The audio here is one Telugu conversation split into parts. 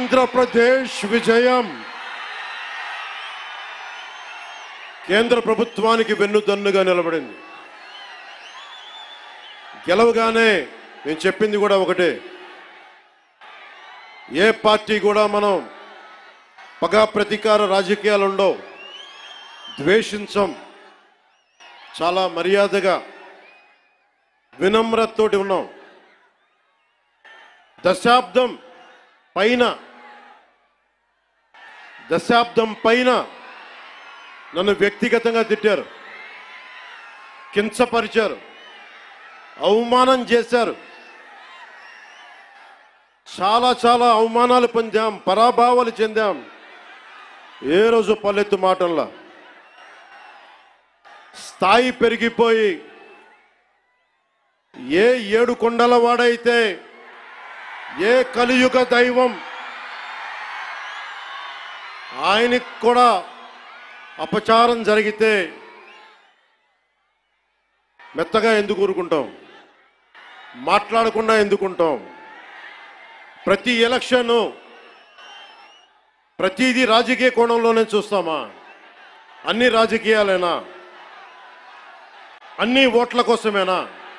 ఆంధ్రప్రదేశ్ విజయం కేంద్ర ప్రభుత్వానికి వెన్నుదన్నుగా నిలబడింది గెలవగానే నేను చెప్పింది కూడా ఒకటే ఏ పార్టీ కూడా మనం పగా ప్రతీకార రాజకీయాలు ఉండవు ద్వేషించం చాలా మర్యాదగా వినమ్రతతోటి ఉన్నాం దశాబ్దం పైన దశాబ్దం పైన నన్ను వ్యక్తిగతంగా తిట్టారు కించపరిచారు అవమానం చేశారు చాలా చాలా అవమానాలు పొందాం పరాభావాలు చెందాం ఏ రోజు పల్లెత్తు మాటల్లా స్థాయి పెరిగిపోయి ఏ ఏడు కొండల వాడైతే ఏ కలియుగ దైవం ఆయనకి కూడా అపచారం జరిగితే మెత్తగా ఎందుకు ఊరుకుంటాం మాట్లాడకుండా ఎందుకుంటాం ప్రతి ఎలక్షన్ ప్రతిదీ రాజకీయ కోణంలోనే చూస్తామా అన్ని రాజకీయాలేనా అన్ని ఓట్ల కోసమేనా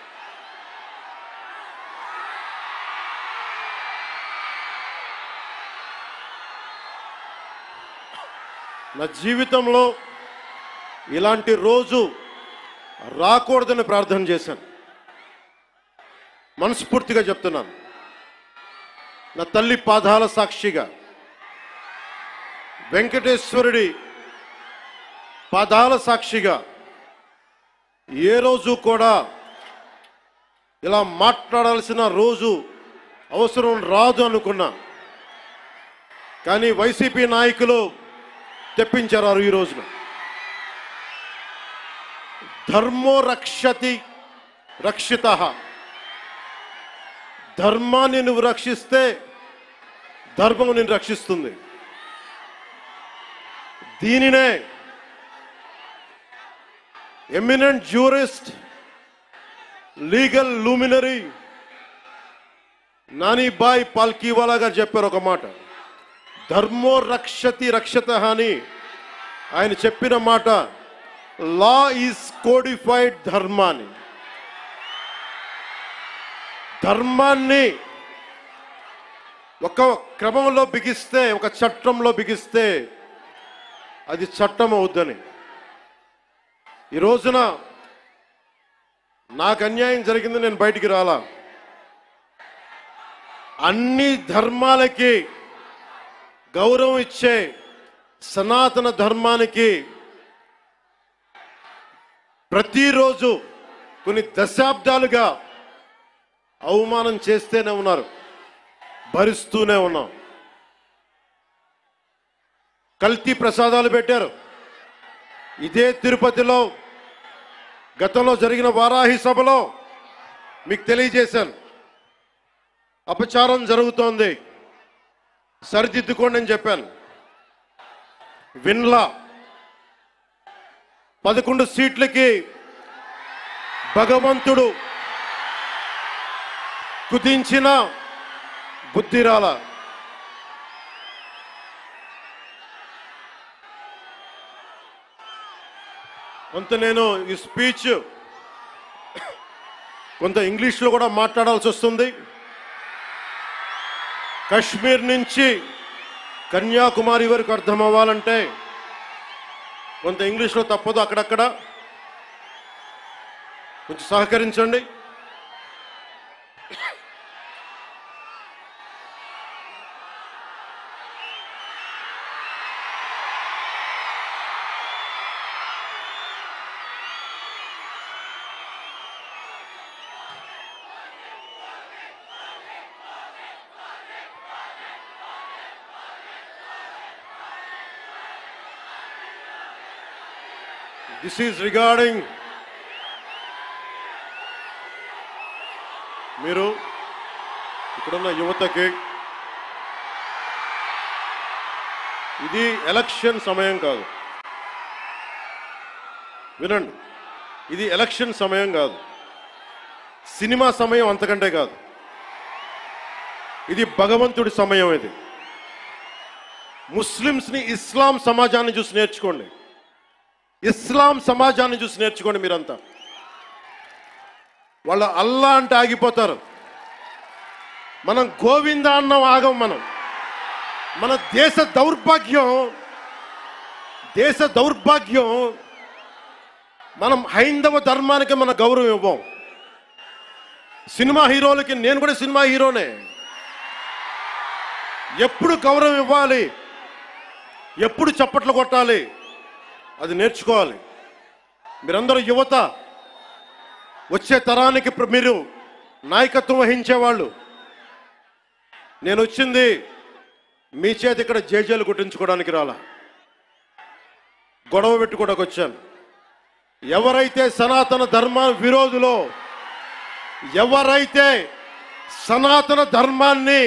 నా జీవితంలో ఇలాంటి రోజు రాకూడదని ప్రార్థన చేశాను మనస్ఫూర్తిగా చెప్తున్నాను నా తల్లి పాదాల సాక్షిగా వెంకటేశ్వరుడి పాదాల సాక్షిగా ఏ రోజు కూడా ఇలా మాట్లాడాల్సిన రోజు అవసరం రాదు అనుకున్నా కానీ వైసీపీ నాయకులు తెప్పించారు ఈ రోజున ధర్మో రక్షతి రక్షిత ధర్మాన్ని నువ్వు రక్షిస్తే ధర్మం నిన్ను రక్షిస్తుంది దీనినే eminent jurist legal luminary Nanabhoy Palkhivala garu చెప్పారు ఒక మాట ధర్మో రక్షతి రక్షత అని ఆయన చెప్పిన మాట లా ఈజ్ కోడిఫైడ్ ధర్మాన్ని ధర్మాన్ని ఒక క్రమంలో బిగిస్తే ఒక చట్టంలో బిగిస్తే అది చట్టం అవుద్దని ఈ రోజున నాకు అన్యాయం జరిగింది నేను బయటికి రాలా అన్ని ధర్మాలకి గౌరవం ఇచ్చే సనాతన ధర్మానికి ప్రతిరోజు కొన్ని దశాబ్దాలుగా అవమానం చేస్తూనే ఉన్నారు భరిస్తూనే ఉన్నాం కల్తీ ప్రసాదాలు పెట్టారు ఇదే తిరుపతిలో గతంలో జరిగిన వారాహి సభలో మీకు తెలియజేశాను అపచారం జరుగుతోంది సరిదిద్దుకోండి అని చెప్పాను విన్లా పదకొండు సీట్లకి భగవంతుడు కుదించిన బుద్ధిరాల కొంత నేను ఈ స్పీచ్ కొంత ఇంగ్లీష్లో కూడా మాట్లాడాల్సి వస్తుంది కశ్మీర్ నుంచి కన్యాకుమారి వరకు అర్థం అవ్వాలంటే కొంత ఇంగ్లీష్లో తప్పదు అక్కడక్కడ కొంచెం సహకరించండి దిస్ ఈజ్ రిగార్డింగ్ మీరు ఇక్కడున్న యువతకి ఇది ఎలక్షన్ సమయం కాదు వినండి ఇది ఎలక్షన్ సమయం కాదు సినిమా సమయం అంతకంటే కాదు ఇది భగవంతుడి సమయం ఇది ముస్లిమ్స్ని ఇస్లాం సమాజాన్ని చూసి నేర్చుకోండి ఇస్లాం సమాజాన్ని చూసి నేర్చుకోండి మీరంతా వాళ్ళు అల్లా అంటే ఆగిపోతారు మనం గోవింద అన్నం ఆగం మనం మన దేశ దౌర్భాగ్యం దేశ దౌర్భాగ్యం మనం హైందవ ధర్మానికి మన గౌరవం ఇవ్వం సినిమా హీరోలకి నేను కూడా సినిమా హీరోనే ఎప్పుడు గౌరవం ఇవ్వాలి ఎప్పుడు చప్పట్లు కొట్టాలి అది నేర్చుకోవాలి మీరందరూ యువత వచ్చే తరానికి ప్ర- మీరు నాయకత్వం వహించేవాళ్ళు నేను వచ్చింది మీ చేతి ఇక్కడ జేజేలు కొట్టించుకోవడానికి రాలా గొడవ పెట్టుకోవడానికి వచ్చాను ఎవరైతే సనాతన ధర్మ విరోధులో ఎవరైతే సనాతన ధర్మాన్ని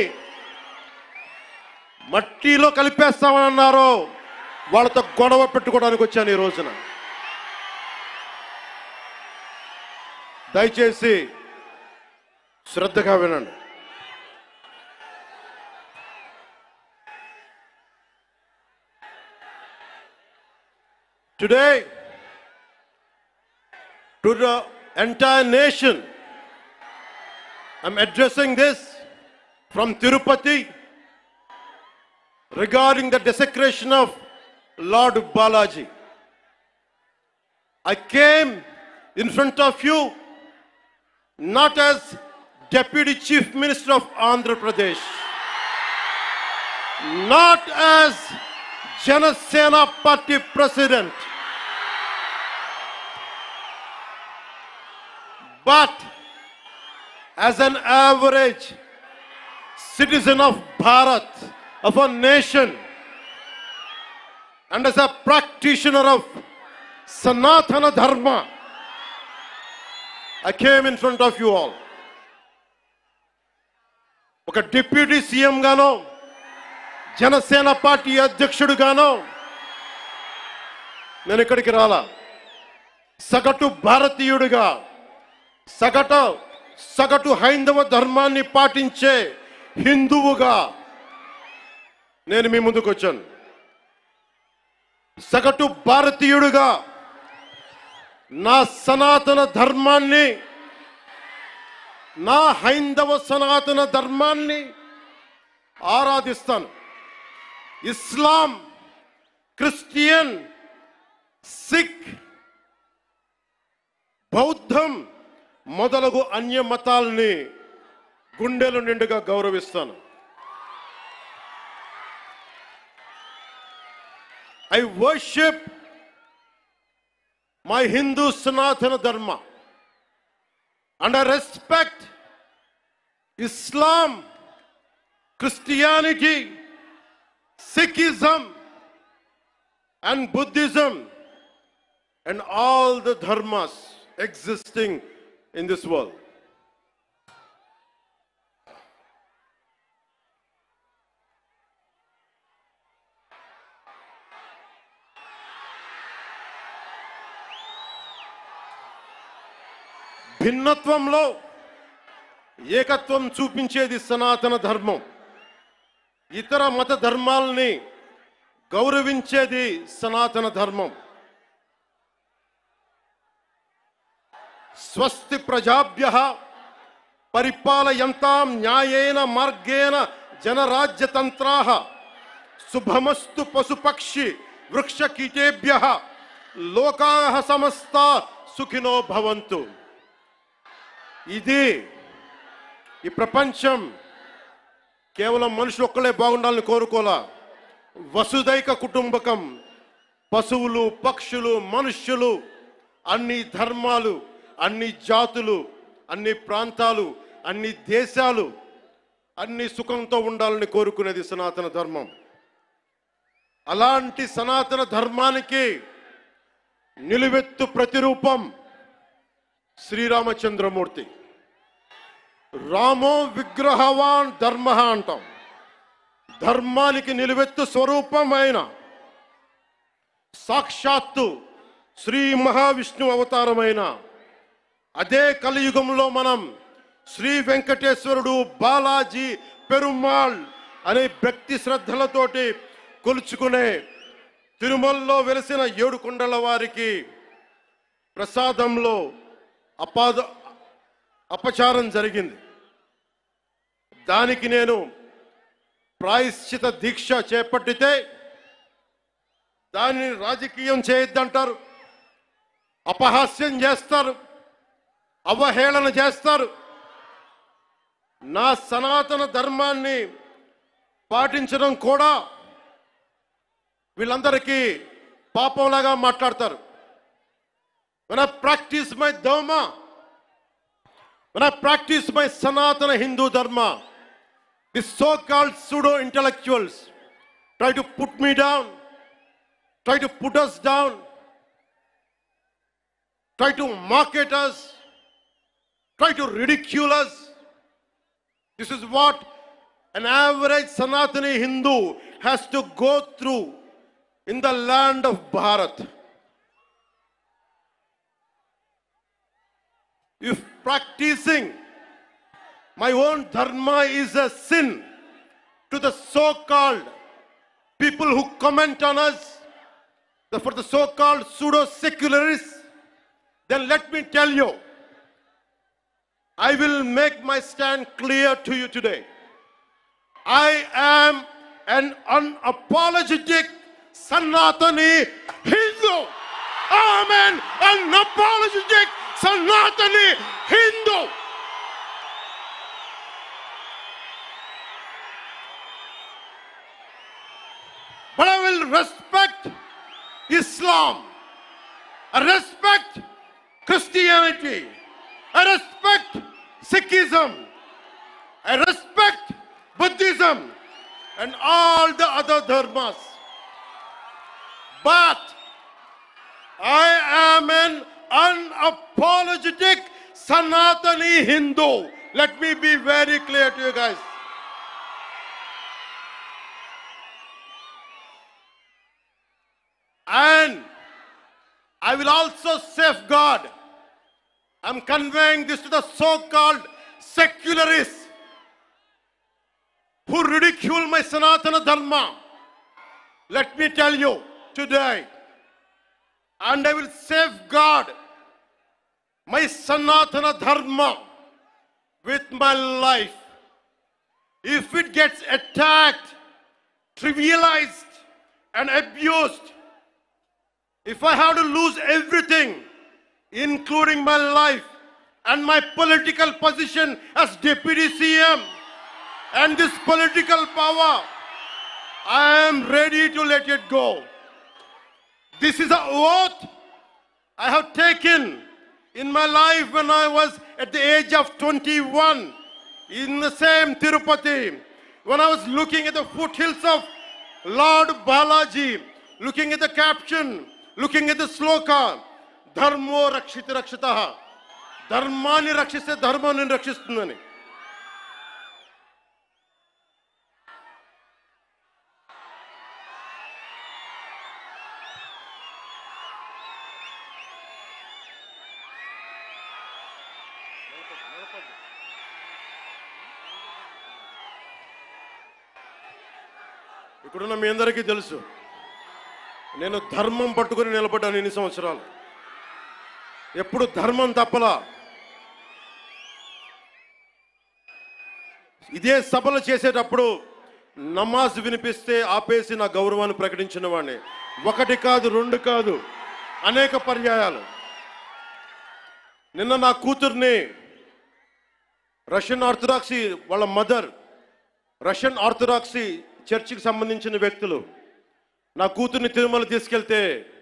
మట్టిలో కలిపేస్తామని అన్నారో వాళ్ళతో గొడవ పెట్టుకోవడానికి వచ్చాను ఈ రోజున దయచేసి శ్రద్ధగా వినండి today to the entire nation. I'm addressing this from Tirupati regarding the desecration of Lord Balaji. I came in front of you not as Deputy Chief Minister of Andhra Pradesh, not as Janasena Party President. but as an average citizen of Bharat, of a nation, and as a practitioner of Sanatana Dharma, I came in front of you all. ఒక డిప్యూటీ సీఎం గానో జనసేన పార్టీ అధ్యక్షుడుగానో నేను ఇక్కడికి రాలా సగటు భారతీయుడిగా సగట సగటు హైందవ ధర్మాన్ని పాటించే హిందువుగా నేను మీ ముందుకు వచ్చాను సగటు భారతీయుడిగా నా సనాతన ధర్మాన్ని నా హైందవ సనాతన ధర్మాన్ని ఆరాధిస్తాను ఇస్లాం క్రిస్టియన్ సిక్ బౌద్ధం మొదలగు అన్య మతాల్ని గుండెలు నిండుగా గౌరవిస్తాను I worship my Hindu Sanatana Dharma and I respect Islam Christianity Sikhism and Buddhism and all the dharmas existing in this world. భిన్నత్వంలో ఏకత్వం చూపించేది సనాతన ధర్మం ఇతర మత ధర్మాలని గౌరవించేది సనాతన ధర్మం స్వస్తి ప్రజాభ్య పరిపాలయంతాం న్యాయేన మార్గేణ జనరాజ్యతంత్రా శుభమస్తు పశుపక్షి వృక్షకీటేభ్య లోకా సమస్త సుఖినో భవంతు ఇది ఈ ప్రపంచం కేవలం మనుషులు ఒక్కలే బాగుండాలని కోరుకోలా వసుదైక కుటుంబకం పశువులు పక్షులు మనుష్యులు అన్ని ధర్మాలు అన్ని జాతులు అన్ని ప్రాంతాలు అన్ని దేశాలు అన్ని సుఖంతో ఉండాలని కోరుకునేది సనాతన ధర్మం అలాంటి సనాతన ధర్మానికి నిలువెత్తు ప్రతిరూపం శ్రీరామచంద్రమూర్తి రామో విగ్రహవాన్ ధర్మ అంటాం ధర్మానికి నిలువెత్తు స్వరూపమైన సాక్షాత్తు శ్రీ మహావిష్ణు అవతారమైన అదే కలియుగంలో మనం శ్రీ వెంకటేశ్వరుడు బాలాజీ పెరుమాళ్ అనే భక్తి శ్రద్ధలతోటి కొలుచుకునే తిరుమలలో వెలిసిన ఏడు కొండల వారికి ప్రసాదంలో అపాద అపచారం జరిగింది దానికి నేను ప్రాయశ్చిత దీక్ష చేపట్టితే దానిని రాజకీయం చేయొద్దంటారు అపహాస్యం చేస్తారు అవహేళన చేస్తారు నా సనాతన ధర్మాన్ని పాటించడం కూడా వీళ్ళందరికీ పాపంలాగా మాట్లాడతారు when I practice my dharma, when I practice my Sanatana Hindu dharma, the so-called pseudo-intellectuals try to put me down, try to put us down, try to mock at us, try to ridicule us. This is what an average Sanatani Hindu has to go through in the land of Bharat. If practicing my own dharma is a sin to the so-called people who comment on us, the- for the so-called pseudo-secularists, then let me tell you, I will make my stand clear to you today. I am an unapologetic Sanatani Hindu. I'm an unapologetic Sanatani Hindu. But I will respect Islam. I respect Christianity. I respect Sikhism. I respect Buddhism and all the other dharmas. But I am an unapologetic Sanatani Hindu. Let me be very clear to you guys. And I will also safeguard. I'm conveying this to the so called secularists who ridicule my Sanatana Dharma. Let me tell you today, and I will safeguard my Sanatana Dharma with my life. If it gets attacked, trivialized, and abused, if I have to lose everything, including my life and my political position as deputy CM and this political power, I am ready to let it go. This is a oath I have taken in my life when I was at the age of 21 in the same Tirupati, when I was looking at the foothills of Lord Balaji, looking at the caption, looking at the sloka, ధర్మో రక్షిత రక్షిత ధర్మాన్ని రక్షిస్తే ధర్మం నేను రక్షిస్తుందని ఇక్కడున్న మీ అందరికీ తెలుసు నేను ధర్మం పట్టుకుని నిలబడ్డాను ఇన్ని సంవత్సరాలు ఎప్పుడు ధర్మం తప్పలా ఇదే సభలు చేసేటప్పుడు నమాజ్ వినిపిస్తే ఆపేసి నా గౌరవాన్ని ప్రకటించిన వాడిని ఒకటి కాదు రెండు కాదు అనేక పర్యాయాలు నిన్న నా కూతుర్ని రష్యన్ ఆర్థడాక్సీ వాళ్ళ మదర్ రష్యన్ ఆర్థడాక్సీ చర్చికి సంబంధించిన వ్యక్తులు నా కూతుర్ని తిరుమల తీసుకెళ్తే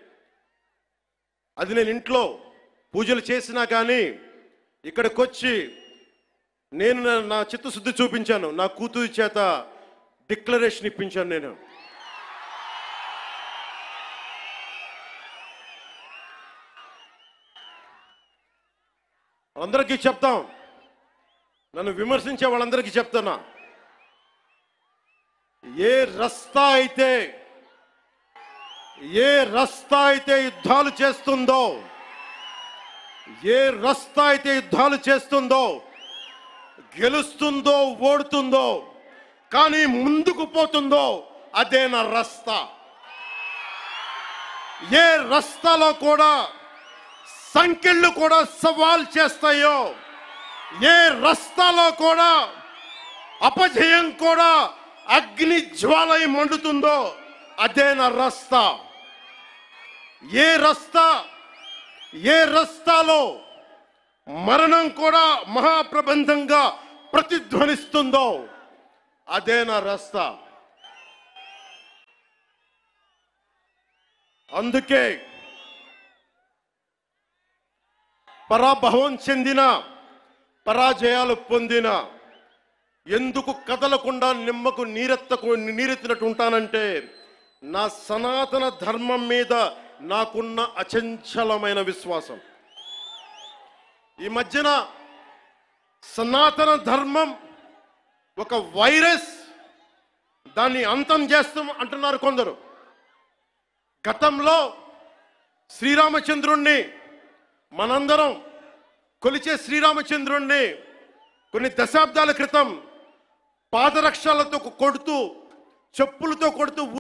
అది నేను ఇంట్లో పూజలు చేసినా కానీ ఇక్కడికి వచ్చి నేను నా- నా చిత్తశుద్ధి చూపించాను నా కూతురి చేత డిక్లరేషన్ ఇప్పించాను నేను అందరికీ చెప్తాం నన్ను విమర్శించే వాళ్ళందరికీ చెప్తున్నా ఏ రస్తా అయితే ఏ రస్తా అయితే యుద్ధాలు చేస్తుందో ఏ రస్తా అయితే యుద్ధాలు చేస్తుందో గెలుస్తుందో ఓడుతుందో కానీ ముందుకు పోతుందో అదే నా రస్తా ఏ రస్తాలో కూడా సంఖ్యలు కూడా సవాల్ చేస్తాయో ఏ రస్తాలో కూడా అపజయం కూడా అగ్ని జ్వాలై మండుతుందో అదే నా రస్తా ఏ రస్తా ఏ రస్తాలో మరణం కూడా మహాప్రబంధంగా ప్రతిధ్వనిస్తుందో అదే నా రస్తా అందుకే పరాభవం చెందిన పరాజయాలు పొందిన ఎందుకు కదలకుండా నిమ్మకు నీరెత్తకు నీరెత్తినట్టు ఉంటానంటే నా సనాతన ధర్మం మీద నాకున్న అచంచలమైన విశ్వాసం ఈ మధ్యన సనాతన ధర్మం ఒక వైరస్ దాన్ని అంతం చేస్తాం అంటున్నారు కొందరు గతంలో శ్రీరామచంద్రుణ్ణి మనందరం కొలిచే శ్రీరామచంద్రుణ్ణి కొన్ని దశాబ్దాల క్రితం పాదరక్షలతో కొడుతూ చెప్పులతో కొడుతూ